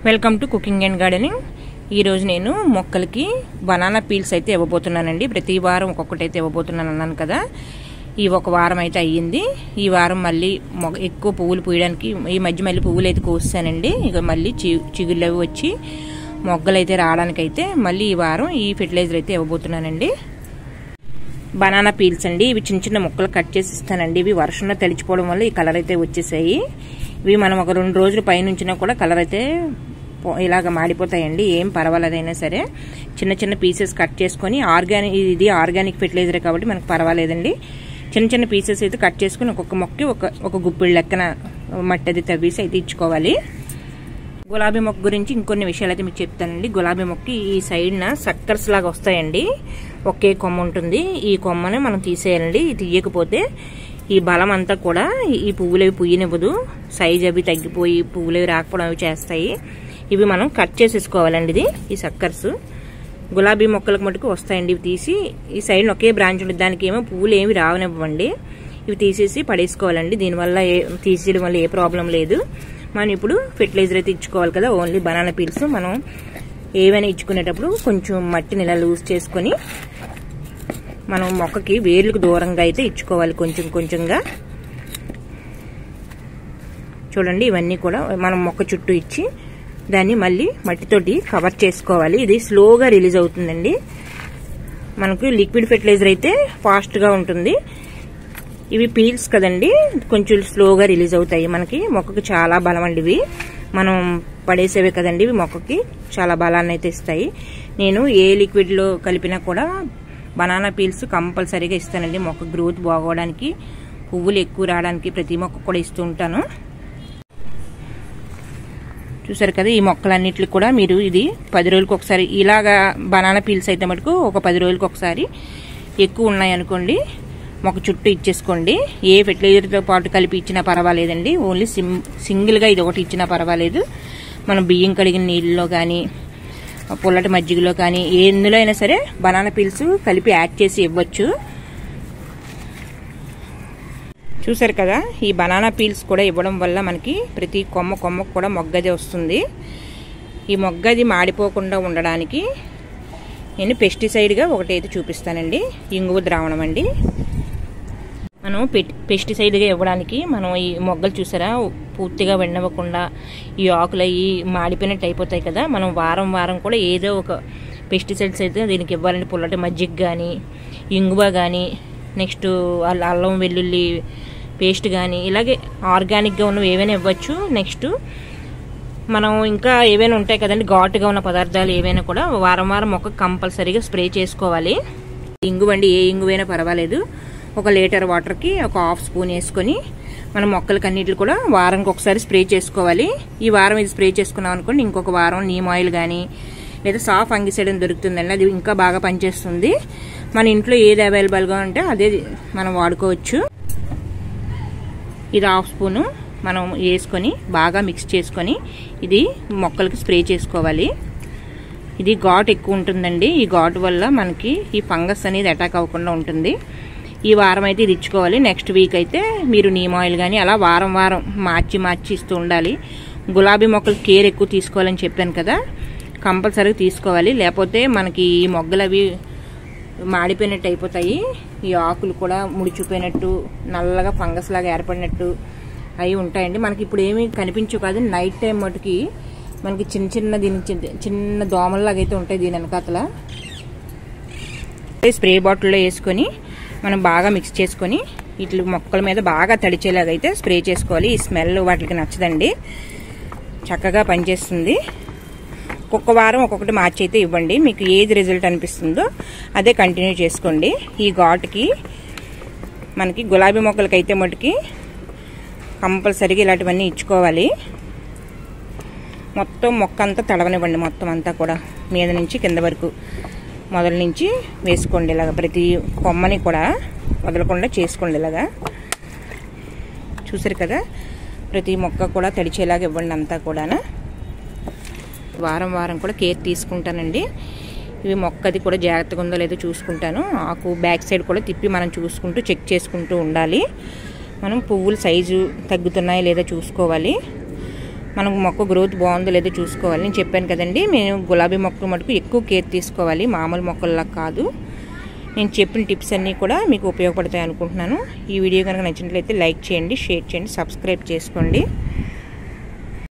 welcome to cooking and gardening ఈరోజు నేను మొక్కలకి బనానా పీల్స్ అయితే ఇవ్వబోతున్నానండి ప్రతి వారం ఒక్కొక్కటి అయితే ఇవ్వబోతున్నాను అన్నాను కదా ఈ ఒక వారం అయితే అయ్యింది ఈ వారం మళ్ళీ మొగ ఎక్కువ పువ్వులు పూయడానికి ఈ మధ్య మళ్ళీ పువ్వులు అయితే కోసానండి ఇక మళ్ళీ చి చిగుళ్ళు అవి వచ్చి మొగ్గలు అయితే రావడానికైతే మళ్ళీ ఈ వారం ఈ ఫెర్టిలైజర్ అయితే ఇవ్వబోతున్నానండి బనానా పీల్స్ అండి ఇవి చిన్న చిన్న ముక్కలు కట్ చేసి ఇస్తానండి ఇవి వర్షంలో తడిచిపోవడం వల్ల ఈ కలర్ అయితే వచ్చేసాయి ఇవి మనం ఒక రెండు రోజులు పైనుంచినా కూడా కలర్ అయితే పో- ఇలాగ మాడిపోతాయండి ఏం పర్వాలేదైనా సరే చిన్న చిన్న పీసెస్ కట్ చేసుకొని ఆర్గానిక్ ఇది ఆర్గానిక్ ఫెర్టిలైజర్ కాబట్టి మనకు పర్వాలేదండి చిన్న చిన్న పీసెస్ అయితే కట్ చేసుకుని ఒక్కొక్క మొక్కకి ఒక ఒక గుప్పిడి లెక్కన మట్టి అది తవ్వేసి అయితే ఇచ్చుకోవాలి గులాబీ మొక్క గురించి ఇంకొన్ని విషయాలు అయితే మీకు చెప్తానండి గులాబీ మొక్కకి ఈ సైడ్న సక్కర్స్ లాగా వస్తాయండి ఒకే కొమ్మ ఉంటుంది ఈ కొమ్మని మనం తీసేయాలండి ఇది తీయకపోతే ఈ బలం అంతా కూడా ఈ పువ్వులు అవి పుయ్యనివ్వదు సైజ్ అవి తగ్గిపోయి పువ్వులు అవి రాకపోవడం అవి చేస్తాయి ఇవి మనం కట్ చేసేసుకోవాలండి ఇది ఈ సక్కర్స్ గులాబీ మొక్కలకు మటుకు వస్తాయండి ఇవి తీసి ఈ సైడ్ ఒకే బ్రాంచ్ ఉంటుంది దానికి ఏమో పువ్వులు ఏమి రావనివ్వండి ఇవి తీసేసి పడేసుకోవాలండి దీనివల్ల ఏ తీసేయడం వల్ల ఏ ప్రాబ్లం లేదు మనం ఇప్పుడు ఫెర్టిలైజర్ అయితే ఇచ్చుకోవాలి కదా ఓన్లీ బనానా పీల్స్ మనం ఏవైనా ఇచ్చుకునేటప్పుడు కొంచెం మట్టిని ఇలా లూజ్ చేసుకొని మనం మొక్కకి వేర్లకు దూరంగా అయితే ఇచ్చుకోవాలి కొంచెం కొంచెంగా చూడండి ఇవన్నీ కూడా మనం మొక్క చుట్టూ ఇచ్చి దాన్ని మళ్ళీ మట్టితోటి కవర్ చేసుకోవాలి ఇది స్లోగా రిలీజ్ అవుతుందండి మనకు లిక్విడ్ ఫెర్టిలైజర్ అయితే ఫాస్ట్గా ఉంటుంది ఇవి పీల్స్ కదండి కొంచెం స్లోగా రిలీజ్ అవుతాయి మనకి మొక్కకి చాలా బలం అండి ఇవి మనం పడేసేవే కదండి ఇవి మొక్కకి చాలా బలాన్ని అయితే ఇస్తాయి నేను ఏ లిక్విడ్లో కలిపినా కూడా బనానా పీల్స్ కంపల్సరీగా ఇస్తానండి మొక్క గ్రోత్ బాగోవడానికి పువ్వులు ఎక్కువ రావడానికి ప్రతి మొక్క కూడా ఇస్తూ ఉంటాను చూసారు కదా ఈ మొక్కలన్నిటికి కూడా మీరు ఇది పది రోజులకు ఒకసారి ఇలాగా బనానా పీల్స్ అయితే మటుకు ఒక పది రోజులకు ఒకసారి ఎక్కువ ఉన్నాయి అనుకోండి మొక్క చుట్టూ ఇచ్చేసుకోండి ఏ ఫెర్టిలైజర్తో పాటు కలిపి ఇచ్చినా పర్వాలేదండి ఓన్లీ సిమ్ సింగిల్గా ఇది ఒకటి ఇచ్చినా పర్వాలేదు మనం బియ్యం కడిగిన నీళ్ళలో కానీ పుల్లటి మజ్జిగలో కానీ ఎందులో అయినా సరే బనానా పీల్స్ కలిపి యాడ్ చేసి ఇవ్వచ్చు చూసారు కదా ఈ బనానా పీల్స్ కూడా ఇవ్వడం వల్ల మనకి ప్రతి కొమ్మ కొమ్మకు కూడా మొగ్గది వస్తుంది ఈ మొగ్గది మాడిపోకుండా ఉండడానికి నేను పెస్టిసైడ్గా ఒకటి అయితే చూపిస్తానండి ఇంగువ ద్రావణం అండి మనం పెస్టిసైడ్గా ఇవ్వడానికి మనం ఈ మొగ్గలు చూసారా పూర్తిగా వెండవకుండా ఈ ఆకులు అవి మాడిపోయినట్టు అయిపోతాయి కదా మనం వారం వారం కూడా ఏదో ఒక పెస్టిసైడ్స్ అయితే దీనికి ఇవ్వాలండి పుల్లటి మజ్జిగ కానీ ఇంగువ కానీ నెక్స్ట్ అల్లం వెల్లుల్లి పేస్ట్ కానీ ఇలాగే ఆర్గానిక్గా ఉన్నవి ఏవైనా ఇవ్వచ్చు నెక్స్ట్ మనం ఇంకా ఏవైనా ఉంటాయి కదండి ఘాటుగా ఉన్న పదార్థాలు ఏవైనా కూడా వారం వారం మొక్క కంపల్సరీగా స్ప్రే చేసుకోవాలి ఇంగువండి ఏ ఇంగువైనా పర్వాలేదు ఒక లీటర్ వాటర్కి ఒక హాఫ్ స్పూన్ వేసుకొని మనం మొక్కలకి అన్నిటిని కూడా వారానికి ఒకసారి స్ప్రే చేసుకోవాలి ఈ వారం ఇది స్ప్రే చేసుకున్నాం అనుకోండి ఇంకొక వారం నీమ్ ఆయిల్ కానీ లేదా సాఫ్ అంగిసైడ్ అని దొరుకుతుందండి అది ఇంకా బాగా పనిచేస్తుంది మన ఇంట్లో ఏది అవైలబుల్గా ఉంటే అదే మనం వాడుకోవచ్చు ఇది హాఫ్ స్పూను మనం వేసుకొని బాగా మిక్స్ చేసుకొని ఇది మొక్కలకి స్ప్రే చేసుకోవాలి ఇది ఘాట్ ఎక్కువ ఉంటుందండి ఈ ఘాట్ వల్ల మనకి ఈ ఫంగస్ అనేది అటాక్ అవ్వకుండా ఉంటుంది ఈ వారం అయితే ఇది ఇచ్చుకోవాలి నెక్స్ట్ వీక్ అయితే మీరు నీమ్ ఆయిల్ కానీ అలా వారం వారం మార్చి మార్చి ఇస్తూ ఉండాలి గులాబీ మొక్కలు కేర్ ఎక్కువ తీసుకోవాలని చెప్పాను కదా కంపల్సరీగా తీసుకోవాలి లేకపోతే మనకి ఈ మొగ్గలు అవి మాడిపోయినట్టు అయిపోతాయి ఈ ఆకులు కూడా ముడిచిపోయినట్టు నల్లగా ఫంగస్ లాగా ఏర్పడినట్టు అవి ఉంటాయండి మనకి ఇప్పుడు ఏమీ కనిపించవు కాదు నైట్ టైం మటుకి మనకి చిన్న చిన్న దీని చిన్న- చిన్న దోమల్లాగా అయితే ఉంటాయి దీని వెనకాతల స్ప్రే బాటిల్లో వేసుకొని మనం బాగా మిక్స్ చేసుకొని ఇట్లా మొక్కల మీద బాగా తడిచేలాగా అయితే స్ప్రే చేసుకోవాలి ఈ స్మెల్ వాటికి నచ్చదండి చక్కగా పనిచేస్తుంది ఒక్కొక్క వారం ఒక్కొక్కటి మార్చి అయితే ఇవ్వండి మీకు ఏది రిజల్ట్ అనిపిస్తుందో అదే కంటిన్యూ చేసుకోండి ఈ ఘాటుకి మనకి గులాబీ మొక్కలకి అయితే మటుకి కంపల్సరీగా ఇలాంటివన్నీ ఇచ్చుకోవాలి మొత్తం మొక్క అంతా తడవనివ్వండి మొత్తం అంతా కూడా మీద నుంచి కింద వరకు మొదల నుంచి వేసుకోండి ఇలాగ ప్రతి కొమ్మని కూడా వదలకుండా చేసుకోండి ఇలాగా చూసారు కదా ప్రతి మొక్క కూడా తడిచేలాగా ఇవ్వండి అంతా కూడా వారం వారం కూడా కేర్ తీసుకుంటానండి ఇవి మొక్కది కూడా జాగ్రత్తగా ఉందో లేదో చూసుకుంటాను ఆకు బ్యాక్ సైడ్ కూడా తిప్పి మనం చూసుకుంటూ చెక్ చేసుకుంటూ ఉండాలి మనం పువ్వుల సైజు తగ్గుతున్నాయా లేదా చూసుకోవాలి మనకు మొక్క గ్రోత్ బాగుందో లేదో చూసుకోవాలి నేను చెప్పాను కదండి నేను గులాబీ మొక్కలు మటుకు ఎక్కువ కేర్ తీసుకోవాలి మామూలు మొక్కల్లా కాదు నేను చెప్పిన టిప్స్ అన్నీ కూడా మీకు ఉపయోగపడతాయి అనుకుంటున్నాను ఈ వీడియో కనుక నచ్చినట్లయితే లైక్ చేయండి షేర్ చేయండి సబ్స్క్రైబ్ చేసుకోండి